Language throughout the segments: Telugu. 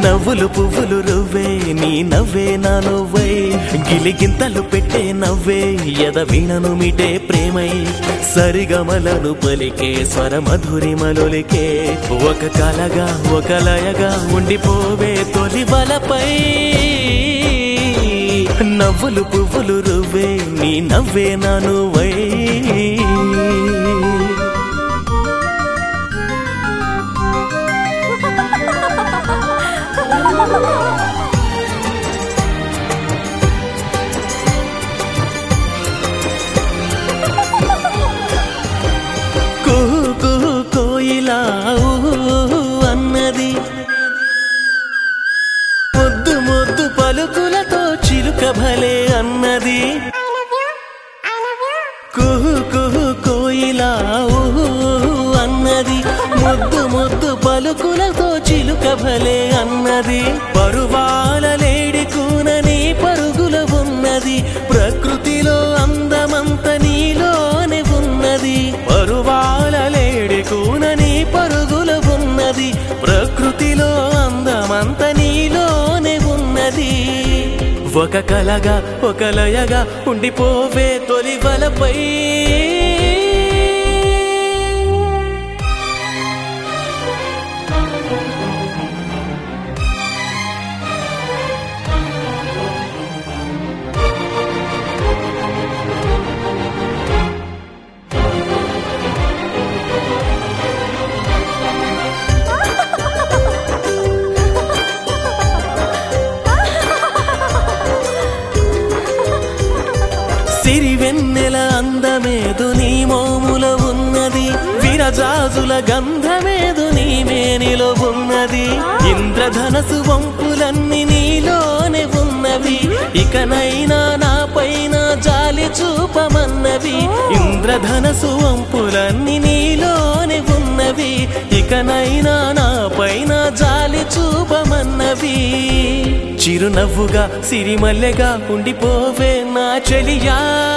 నవ్వులు పువ్వులు రువ్వే నీ నవ్వే నా నువ్వై గిలిగింతలు పెట్టే నవ్వే ఎద వీణను మిటే ప్రేమై సరిగమలను పలికే స్వర మధురిమలొలికే ఒక కలగా ఒక లయగా ఉండిపోవే తొలి వలపై నవ్వులు పువ్వులు రువ్వే నీ నవ్వే నా నువ్వై కుహు కుహు కోయిలా ఊహు అన్నది ముద్దు ముద్దు పలుకులతో చిలుక భలే అన్నది కుహు కుహు కోయిలా ఊహు అన్నది ముద్దు ముద్దు పలుకులతో చిలుక భలే అన్నది పరువాల లేడి కూనని పరుగుల ఉన్నది ప్రకృతిలో అందమంత నీలోనే ఉన్నది పరువాల లేడి కూనని పరుగుల ఉన్నది ప్రకృతిలో అందమంత నీలోనే ఉన్నది ఒక కలగా ఒక లయగా ఉండిపోవే తొలి వలపై సిరివెన్నెల అందమేదు నీ మోముల ఉన్నది విరజాజుల గంధమేదు నీ మేనిలో ఉన్నది ఇంద్రధనసు వంపులన్నీ నీలోనే ఉన్నవి ఇకనైనా నా పైన జాలి చూపమన్నవి ఇంద్రధనసు వంపులన్నీ నీలోనే ఉన్నవి ఇకనైనా నా పైన జాలి చూపమన్నవి చిరునవ్వుగా సిరిమల్లెగా ఉండిపోవే నా చెలియా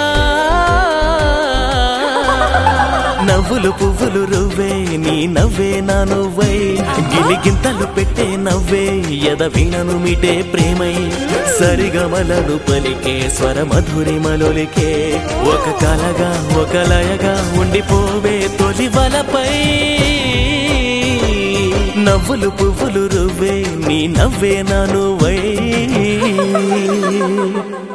నవ్వులు పువ్వులు రువ్వే నీ నవ్వే నా నువ్వై గిలిగింతలు పెట్టే నవ్వే ఎద వీణను మిటే ప్రేమై సరిగమలను పలికే స్వర మధురిమలొలికే ఒక కలగా ఒక లయగా ఉండిపోవే తొలి వలపై నవ్వులు పువ్వులు రువ్వే నీ నవ్వే నా నువ్వై